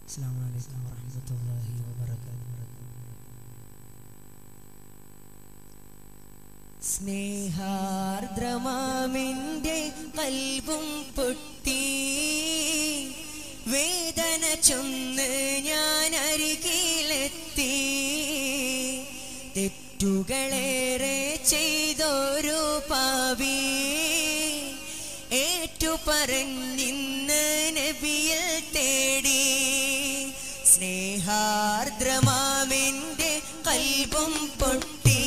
السلام عليكم ورحمة الله وبركاته സ്നേഹാർദ്രമാമിൻ്റെ കൽവും പൊട്ടി വേദന ചൊന്ന് ഞാൻ അരികിലെത്തി തെറ്റുകളേറെ ചെയ്തോരു പാവി ഏറ്റു പറഞ്ഞിന്ന് നബിയിൽ തേടി സ്നേഹാർദ്രമാമെൻ്റെ കൽവും പൊട്ടി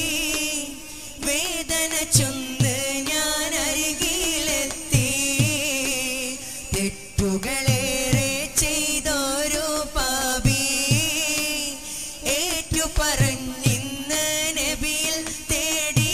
വേദന ചൊന്ന് ഞാൻ അരികിലെത്തി തെറ്റുകളേറെ ചെയ്തോരോ പാപി ഏറ്റു പറഞ്ഞിന്ന് നബിയിൽ തേടി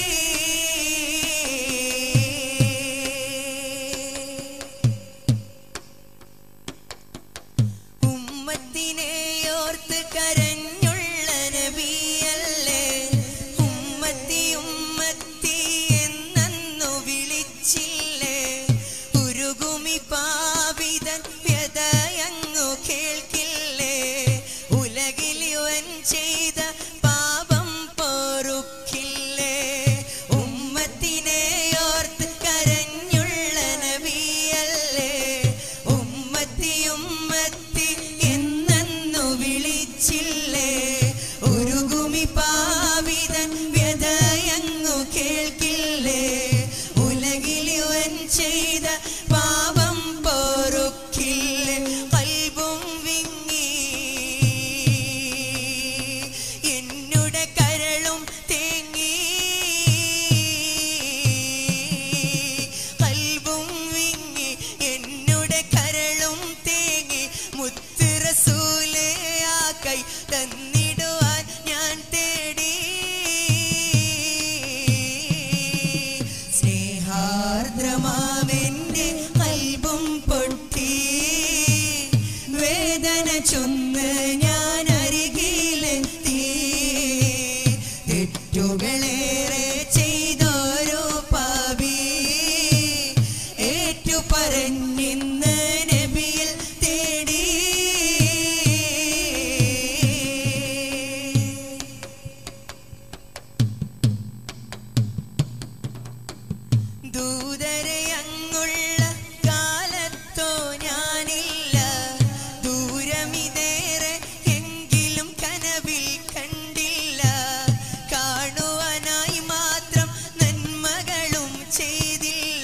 ഉമ്മത്തിനെ ഓർത്ത് കരഞ്ഞുള്ള നബിയല്ലേ ഉമ്മത്തി ഉമ്മത്തി എന്നന്നു വിളിച്ചില്ലേ ഉരുകുമി പാവിതൻ വ്യതയങ്ങു കേൾക്കില്ലേ ഉലകിലിവൻ ചെയ്ത പാപം പൊറുക്കില്ലേ ഉമ്മത്തിനെ ഓർത്ത് കരഞ്ഞുള്ള നബിയല്ലേ ഉമ്മത്തി ഉമ്മത്തി എന്നു വിളിച്ചില്ലേ ഉരുകുമി പാവിതൻ വ്യതയങ്ങു കേൾക്കില്ലേ ഉലകിലിവൻ ചെയ്ത പാപം പൊറുക്കില്ലേ കൽബും വിങ്ങി എന്നുടെ കരളും തേങ്ങി കൽബും വിങ്ങി എന്നുടെ കരളും തേങ്ങി മുത്ത് റസൂലേ ആ കൈ തന്നിടുവാൻ ഞാൻ തേടി സ്നേഹാർദ്രമാവെന്റെ കൽബും പൊട്ടി വേദന ചൊന്ന് ഞാൻ അരികിലെത്തി തെറ്റുകളേറെ ചെയ്തോരോ പാപി ഏറ്റു പറഞ്ഞിന്ന് നബിയിൽ തേടി ദൂതരെ അങ്ങുള്ള കാലത്തോ ഞാനില്ല ദൂരമിതേറെ എങ്കിലും കനവിൽ കണ്ടില്ല കാണുവാനായി മാത്രം നന്മകളും ചെയ്തില്ല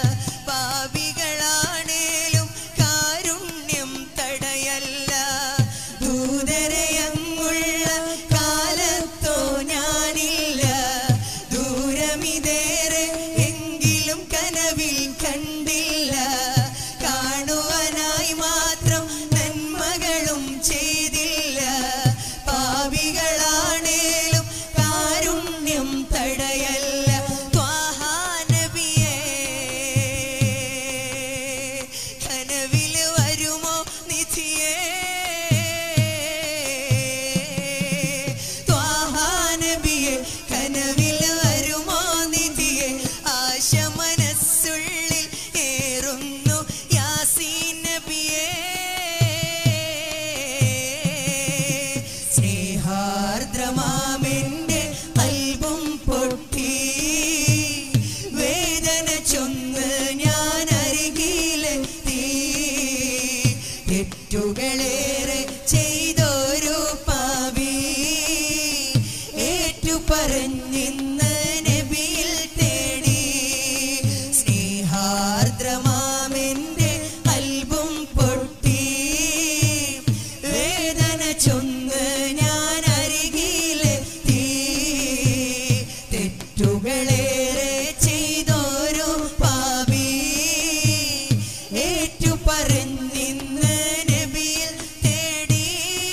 പാപികളാണേലും കാരുണ്യം തടയല്ല ദൂതരെ അങ്ങുള്ള കാലത്തോ ഞാനില്ല ദൂരമിതേറെ എങ്കിലും കനവിൽ കണ്ടില്ല കാണുവാനായി മാത്രം നന്മകളും ചെയ്തില്ല പാപികളാണേലും കാരുണ്യം തടയല്ല ത്വാഹാ നബിയേ കനവിൽ വരുമോ നിധിയേ ത്വാഹാ നബിയേ കനവിൽ വരുമോ നിധിയേ ആശ മനസ്സുള്ളിൽ ഏറുന്നു യാസീൻ നബിയേ സ്നേഹാർദ്രമാമെന്റെ കൽബും പൊട്ടി വേദന ചൊന്ന് ഞാൻ അരികിലെത്തി തെറ്റുകളേറെ ചെയ്തോരു പാവി ഏറ്റു പറഞ്ഞിന്ന് നബിയിൽ തേടി സ്നേഹാർദ്രമാമെന്റെ കൽബും പൊട്ടി വേദന ചൊന്ന് ഞാൻ അരികിലെത്തി തെറ്റുകളേറെ ചെയ്തോരു പാവി ഏറ്റു പറഞ്ഞിന്ന് നബിയിൽ തേടി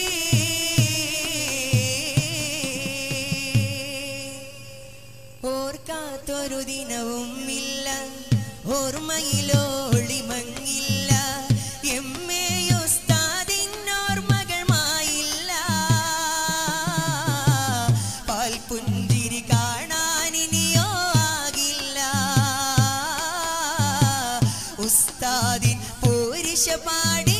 ഓർക്കാത്തൊരു ദിനവും ഇല്ല ഓർമ്മയിലോളി മങ്ങില്ല എമ്മയുസ്താദിന്നോർമകൾ മായില്ല പാൽപുഞ്ചിരി കാണാനിനിയോ ആകില്ല ഉസ്താദിൻ പോരിശ പാടി